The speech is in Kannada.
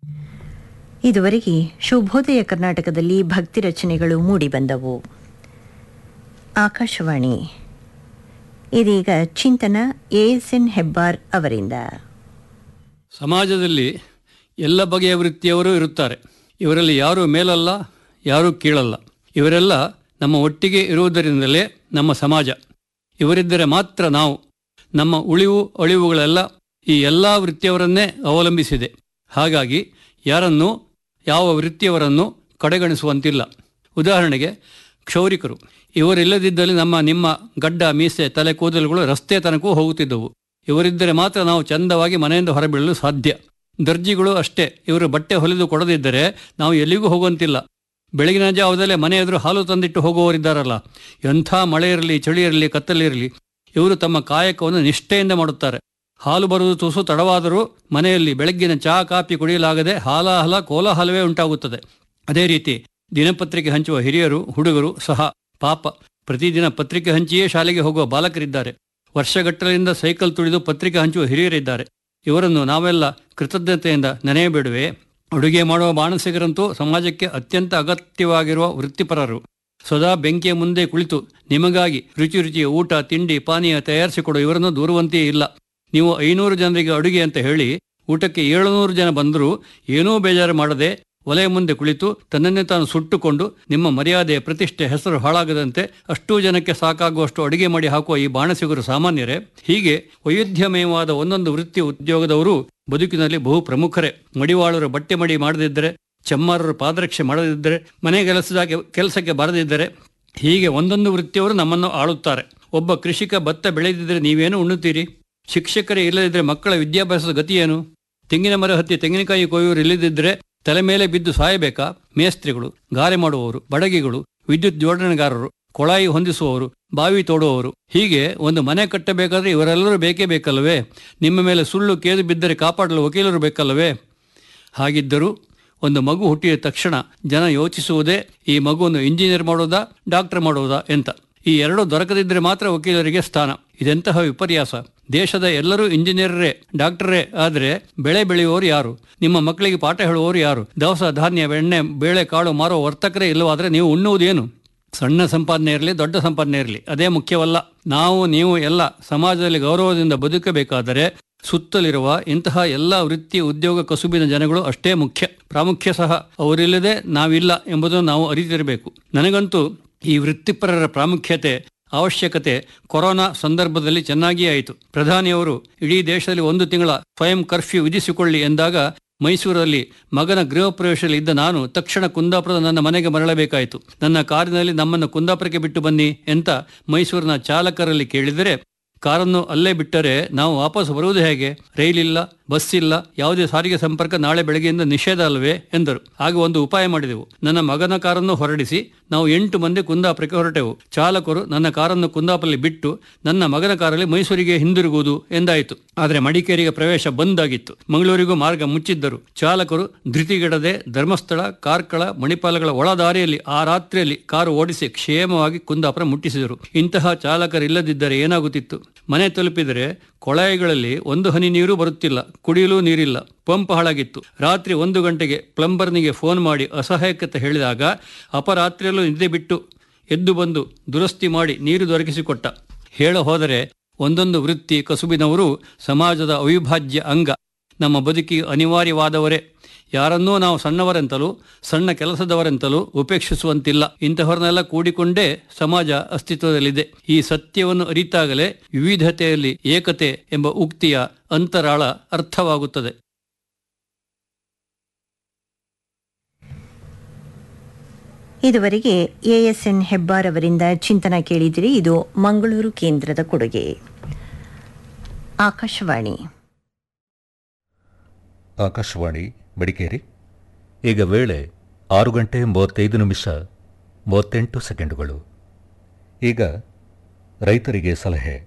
ಇದುವರೆಗೆ ಶುಭೋದಯ ಕರ್ನಾಟಕದಲ್ಲಿ ಭಕ್ತಿ ರಚನೆಗಳು ಮೂಡಿಬಂದವು ಆಕಾಶವಾಣಿ ಇದೀಗ ಚಿಂತನ ಎಎಸ್ಎನ್ ಹೆಬ್ಬಾರ್ ಅವರಿಂದ ಸಮಾಜದಲ್ಲಿ ಎಲ್ಲ ಬಗೆಯ ವೃತ್ತಿಯವರು ಇರುತ್ತಾರೆ ಇವರಲ್ಲಿ ಯಾರೂ ಮೇಲಲ್ಲ ಯಾರೂ ಕೀಳಲ್ಲ ಇವರೆಲ್ಲ ನಮ್ಮ ಒಟ್ಟಿಗೆ ಇರುವುದರಿಂದಲೇ ನಮ್ಮ ಸಮಾಜ ಇವರಿದ್ದರೆ ಮಾತ್ರ ನಾವು ನಮ್ಮ ಉಳಿವು ಅಳಿವುಗಳೆಲ್ಲ ಈ ಎಲ್ಲ ವೃತ್ತಿಯವರನ್ನೇ ಅವಲಂಬಿಸಿದೆ ಹಾಗಾಗಿ ಯಾರನ್ನೂ ಯಾವ ವೃತ್ತಿಯವರನ್ನು ಕಡೆಗಣಿಸುವಂತಿಲ್ಲ ಉದಾಹರಣೆಗೆ ಕ್ಷೌರಿಕರು ಇವರಿಲ್ಲದಿದ್ದಲ್ಲಿ ನಮ್ಮ ನಿಮ್ಮ ಗಡ್ಡ ಮೀಸೆ ತಲೆ ಕೂದಲುಗಳು ರಸ್ತೆ ತನಕವೂ ಹೋಗುತ್ತಿದ್ದವು ಇವರಿದ್ದರೆ ಮಾತ್ರ ನಾವು ಚಂದವಾಗಿ ಮನೆಯಿಂದ ಹೊರಬೀಳಲು ಸಾಧ್ಯ ದರ್ಜಿಗಳು ಅಷ್ಟೇ ಇವರು ಬಟ್ಟೆ ಹೊಲಿದು ಕೊಡದಿದ್ದರೆ ನಾವು ಎಲ್ಲಿಗೂ ಹೋಗುವಂತಿಲ್ಲ ಬೆಳಗಿನ ಜಾವದಲ್ಲೇ ಮನೆ ಎದುರು ಹಾಲು ತಂದಿಟ್ಟು ಹೋಗುವವರಿದ್ದಾರಲ್ಲ ಎಂಥ ಮಳೆ ಇರಲಿ ಚಳಿ ಇರಲಿ ಕತ್ತಲಿರಲಿ ಇವರು ತಮ್ಮ ಕಾಯಕವನ್ನು ನಿಷ್ಠೆಯಿಂದ ಮಾಡುತ್ತಾರೆ ಹಾಲು ಬರುವುದು ತುಸು ತಡವಾದರೂ ಮನೆಯಲ್ಲಿ ಬೆಳಗ್ಗಿನ ಚಹಾ ಕಾಫಿ ಕುಡಿಯಲಾಗದೆ ಹಾಲಾಹಲ ಕೋಲಾಹಲವೇ ಉಂಟಾಗುತ್ತದೆ ಅದೇ ರೀತಿ ದಿನಪತ್ರಿಕೆ ಹಂಚುವ ಹಿರಿಯರು ಹುಡುಗರು ಸಹ ಪಾಪ ಪ್ರತಿದಿನ ಪತ್ರಿಕೆ ಹಂಚಿಯೇ ಶಾಲೆಗೆ ಹೋಗುವ ಬಾಲಕರಿದ್ದಾರೆ ವರ್ಷಗಟ್ಟಲೆಯಿಂದ ಸೈಕಲ್ ತುಳಿದು ಪತ್ರಿಕೆ ಹಂಚುವ ಹಿರಿಯರಿದ್ದಾರೆ ಇವರನ್ನು ನಾವೆಲ್ಲ ಕೃತಜ್ಞತೆಯಿಂದ ನೆನೆಯಬೇಡುವೆ ಅಡುಗೆ ಮಾಡುವ ಬಾಣಸಿಗರಂತೂ ಸಮಾಜಕ್ಕೆ ಅತ್ಯಂತ ಅಗತ್ಯವಾಗಿರುವ ವೃತ್ತಿಪರರು ಸದಾ ಬೆಂಕಿಯ ಮುಂದೆ ಕುಳಿತು ನಿಮಗಾಗಿ ರುಚಿ ರುಚಿಯ ಊಟ ತಿಂಡಿ ಪಾನೀಯ ತಯಾರಿಸಿಕೊಡುವ ಇವರನ್ನು ದೂರುವಂತೆಯೇ ಇಲ್ಲ ನೀವು ಐನೂರು ಜನರಿಗೆ ಅಡುಗೆ ಅಂತ ಹೇಳಿ ಊಟಕ್ಕೆ ಏಳುನೂರು ಜನ ಬಂದರೂ ಏನೂ ಬೇಜಾರು ಮಾಡದೆ ಒಲೆಯ ಮುಂದೆ ಕುಳಿತು ತನ್ನನ್ನೇ ತಾನು ಸುಟ್ಟುಕೊಂಡು ನಿಮ್ಮ ಮರ್ಯಾದೆ ಪ್ರತಿಷ್ಠೆ ಹೆಸರು ಹಾಳಾಗದಂತೆ ಅಷ್ಟೂ ಜನಕ್ಕೆ ಸಾಕಾಗುವಷ್ಟು ಅಡುಗೆ ಮಾಡಿ ಹಾಕುವ ಈ ಬಾಣಸಿಗರು ಸಾಮಾನ್ಯರೇ ಹೀಗೆ ವೈವಿಧ್ಯಮಯವಾದ ಒಂದೊಂದು ವೃತ್ತಿ ಉದ್ಯೋಗದವರು ಬದುಕಿನಲ್ಲಿ ಬಹು ಪ್ರಮುಖರೇ ಮಡಿವಾಳರು ಬಟ್ಟೆ ಮಡಿ ಮಾಡದಿದ್ದರೆ ಚಮ್ಮಾರರು ಪಾದರಕ್ಷೆ ಮಾಡದಿದ್ದರೆ ಮನೆ ಕೆಲಸದ ಕೆಲಸಕ್ಕೆ ಬರದಿದ್ದರೆ ಹೀಗೆ ಒಂದೊಂದು ವೃತ್ತಿಯವರು ನಮ್ಮನ್ನು ಆಳುತ್ತಾರೆ ಒಬ್ಬ ಕೃಷಿಕ ಭತ್ತ ಬೆಳೆದಿದ್ದರೆ ನೀವೇನು ಉಣ್ಣುತ್ತೀರಿ ಶಿಕ್ಷಕರೇ ಇಲ್ಲದಿದ್ದರೆ ಮಕ್ಕಳ ವಿದ್ಯಾಭ್ಯಾಸದ ಗತಿ ಏನು ತೆಂಗಿನ ಮರ ಹತ್ತಿ ತೆಂಗಿನಕಾಯಿ ಕೊಯ್ಯೋರು ಇಲ್ಲದಿದ್ದರೆ ತಲೆ ಮೇಲೆ ಬಿದ್ದು ಸಾಯಬೇಕಾ ಮೇಸ್ತ್ರಿಗಳು ಗಾರೆ ಮಾಡುವವರು ಬಡಗಿಗಳು ವಿದ್ಯುತ್ ಜೋಡಣೆಗಾರರು ಕೊಳಾಯಿ ಹೊಂದಿಸುವವರು ಬಾವಿ ತೋಡುವವರು ಹೀಗೆ ಒಂದು ಮನೆ ಕಟ್ಟಬೇಕಾದ್ರೆ ಇವರೆಲ್ಲರೂ ಬೇಕೇ ಬೇಕಲ್ಲವೇ ನಿಮ್ಮ ಮೇಲೆ ಸುಳ್ಳು ಕೇದು ಬಿದ್ದರೆ ಕಾಪಾಡಲು ವಕೀಲರು ಬೇಕಲ್ಲವೇ ಹಾಗಿದ್ದರೂ ಒಂದು ಮಗು ಹುಟ್ಟಿದ ತಕ್ಷಣ ಜನ ಯೋಚಿಸುವುದೇ ಈ ಮಗುವನ್ನು ಇಂಜಿನಿಯರ್ ಮಾಡೋದಾ ಡಾಕ್ಟರ್ ಮಾಡೋದಾ ಎಂತ ಈ ಎರಡು ದೊರಕದಿದ್ದರೆ ಮಾತ್ರ ವಕೀಲರಿಗೆ ಸ್ಥಾನ ಇದೆಂತಹ ವಿಪರ್ಯಾಸ ದೇಶದ ಎಲ್ಲರೂ ಇಂಜಿನಿಯರೇ ಡಾಕ್ಟರೇ ಆದರೆ ಬೆಳೆ ಬೆಳೆಯುವವರು ಯಾರು ನಿಮ್ಮ ಮಕ್ಕಳಿಗೆ ಪಾಠ ಹೇಳುವವರು ಯಾರು ದವಸ ಧಾನ್ಯ ಎಣ್ಣೆ ಬೇಳೆ ಕಾಳು ಮಾರುವ ವರ್ತಕರೇ ಇಲ್ಲವಾದರೆ ನೀವು ಉಣ್ಣುವುದೇನು ಸಣ್ಣ ಸಂಪಾದನೆ ಇರಲಿ ದೊಡ್ಡ ಸಂಪಾದನೆ ಇರಲಿ ಅದೇ ಮುಖ್ಯವಲ್ಲ ನಾವು ನೀವು ಎಲ್ಲ ಸಮಾಜದಲ್ಲಿ ಗೌರವದಿಂದ ಬದುಕಬೇಕಾದರೆ ಸುತ್ತಲಿರುವ ಇಂತಹ ಎಲ್ಲ ವೃತ್ತಿ ಉದ್ಯೋಗ ಕಸುಬಿನ ಜನಗಳು ಅಷ್ಟೇ ಮುಖ್ಯ ಪ್ರಾಮುಖ್ಯ ಸಹ ಅವರಿಲ್ಲದೆ ನಾವಿಲ್ಲ ಎಂಬುದನ್ನು ನಾವು ಅರಿತಿರಬೇಕು ನನಗಂತೂ ಈ ವೃತ್ತಿಪರರ ಪ್ರಾಮುಖ್ಯತೆ ಅವಶ್ಯಕತೆ ಕೊರೋನಾ ಸಂದರ್ಭದಲ್ಲಿ ಚೆನ್ನಾಗಿಯೇ ಆಯಿತು ಪ್ರಧಾನಿಯವರು ಇಡೀ ದೇಶದಲ್ಲಿ ಒಂದು ತಿಂಗಳ ಸ್ವಯಂ ಕರ್ಫ್ಯೂ ವಿಧಿಸಿಕೊಳ್ಳಿ ಎಂದಾಗ ಮೈಸೂರಲ್ಲಿ ಮಗನ ಗೃಹ ಪ್ರವೇಶದಲ್ಲಿ ಇದ್ದ ನಾನು ತಕ್ಷಣ ಕುಂದಾಪುರದ ನನ್ನ ಮನೆಗೆ ಮರಳಬೇಕಾಯಿತು ನನ್ನ ಕಾರಿನಲ್ಲಿ ನಮ್ಮನ್ನು ಕುಂದಾಪುರಕ್ಕೆ ಬಿಟ್ಟು ಬನ್ನಿ ಎಂತ ಮೈಸೂರಿನ ಚಾಲಕರಲ್ಲಿ ಕೇಳಿದರೆ ಕಾರನ್ನು ಅಲ್ಲೇ ಬಿಟ್ಟರೆ ನಾವು ವಾಪಸ್ ಬರುವುದು ಹೇಗೆ ರೈಲಿಲ್ಲ ಬಸ್ ಇಲ್ಲ ಯಾವುದೇ ಸಾರಿಗೆ ಸಂಪರ್ಕ ನಾಳೆ ಬೆಳಗ್ಗೆಯಿಂದ ನಿಷೇಧ ಅಲ್ವೇ ಎಂದರು ಆಗ ಒಂದು ಉಪಾಯ ಮಾಡಿದೆವು ನನ್ನ ಮಗನ ಕಾರನ್ನು ಹೊರಡಿಸಿ ನಾವು ಎಂಟು ಮಂದಿ ಕುಂದಾಪುರಕ್ಕೆ ಹೊರಟೆವು ಚಾಲಕರು ನನ್ನ ಕಾರನ್ನು ಕುಂದಾಪುರಲ್ಲಿ ಬಿಟ್ಟು ನನ್ನ ಮಗನ ಕಾರಲ್ಲಿ ಮೈಸೂರಿಗೆ ಹಿಂದಿರುಗುವುದು ಎಂದಾಯಿತು ಆದರೆ ಮಡಿಕೇರಿಗೆ ಪ್ರವೇಶ ಬಂದಾಗಿತ್ತು ಮಂಗಳೂರಿಗೂ ಮಾರ್ಗ ಮುಚ್ಚಿದ್ದರು ಚಾಲಕರು ಧೃತಿಗೆಡದೆ ಧರ್ಮಸ್ಥಳ ಕಾರ್ಕಳ ಮಣಿಪಾಲಗಳ ಒಳದಾರಿಯಲ್ಲಿ ಆ ರಾತ್ರಿಯಲ್ಲಿ ಕಾರು ಓಡಿಸಿ ಕ್ಷೇಮವಾಗಿ ಕುಂದಾಪುರ ಮುಟ್ಟಿಸಿದರು ಇಂತಹ ಚಾಲಕರಿಲ್ಲದಿದ್ದರೆ ಏನಾಗುತ್ತಿತ್ತು ಮನೆ ತಲುಪಿದರೆ ಕೊಳಾಯಿಗಳಲ್ಲಿ ಒಂದು ಹನಿ ನೀರು ಬರುತ್ತಿಲ್ಲ ಕುಡಿಯಲು ನೀರಿಲ್ಲ ಪಂಪ್ ಹಾಳಾಗಿತ್ತು ರಾತ್ರಿ ಒಂದು ಗಂಟೆಗೆ ಪ್ಲಂಬರ್ನಿಗೆ ಫೋನ್ ಮಾಡಿ ಅಸಹಾಯಕತೆ ಹೇಳಿದಾಗ ಅಪರಾತ್ರಿಯಲ್ಲೂ ನಿದ್ದೆ ಬಿಟ್ಟು ಎದ್ದು ಬಂದು ದುರಸ್ತಿ ಮಾಡಿ ನೀರು ದೊರಕಿಸಿಕೊಟ್ಟ ಹೇಳ ಹೋದರೆ ಒಂದೊಂದು ವೃತ್ತಿ ಕಸುಬಿನವರು ಸಮಾಜದ ಅವಿಭಾಜ್ಯ ಅಂಗ ನಮ್ಮ ಬದುಕಿಗೆ ಅನಿವಾರ್ಯವಾದವರೇ ಯಾರನ್ನೂ ನಾವು ಸಣ್ಣವರೆಂತಲೂ ಸಣ್ಣ ಕೆಲಸದವರೆಂತಲೂ ಉಪೇಕ್ಷಿಸುವಂತಿಲ್ಲ ಇಂತಹವರನ್ನೆಲ್ಲ ಕೂಡಿಕೊಂಡೇ ಸಮಾಜ ಅಸ್ತಿತ್ವದಲ್ಲಿದೆ ಈ ಸತ್ಯವನ್ನು ಅರಿತಾಗಲೇ ವಿವಿಧತೆಯಲ್ಲಿ ಏಕತೆ ಎಂಬ ಉಕ್ತಿಯ ಅಂತರಾಳ ಅರ್ಥವಾಗುತ್ತದೆ ಇದುವರೆಗೆ ಎಎಸ್ಎನ್ ಹೆಬ್ಬಾರ್ ಅವರಿಂದ ಚಿಂತನ ಕೇಳಿದಿರಿ ಇದು ಮಂಗಳೂರು ಕೇಂದ್ರದ ಕೊಡುಗೆ ಆಕಾಶವಾಣಿ ಆಕಾಶವಾಣಿ ಮಡಿಕೇರಿ ಈಗ ವೇಳೆ ಆರು ಗಂಟೆ ಮೂವತ್ತೈದು ನಿಮಿಷ ಮೂವತ್ತೆಂಟು ಸೆಕೆಂಡುಗಳು ಈಗ ರೈತರಿಗೆ ಸಲಹೆ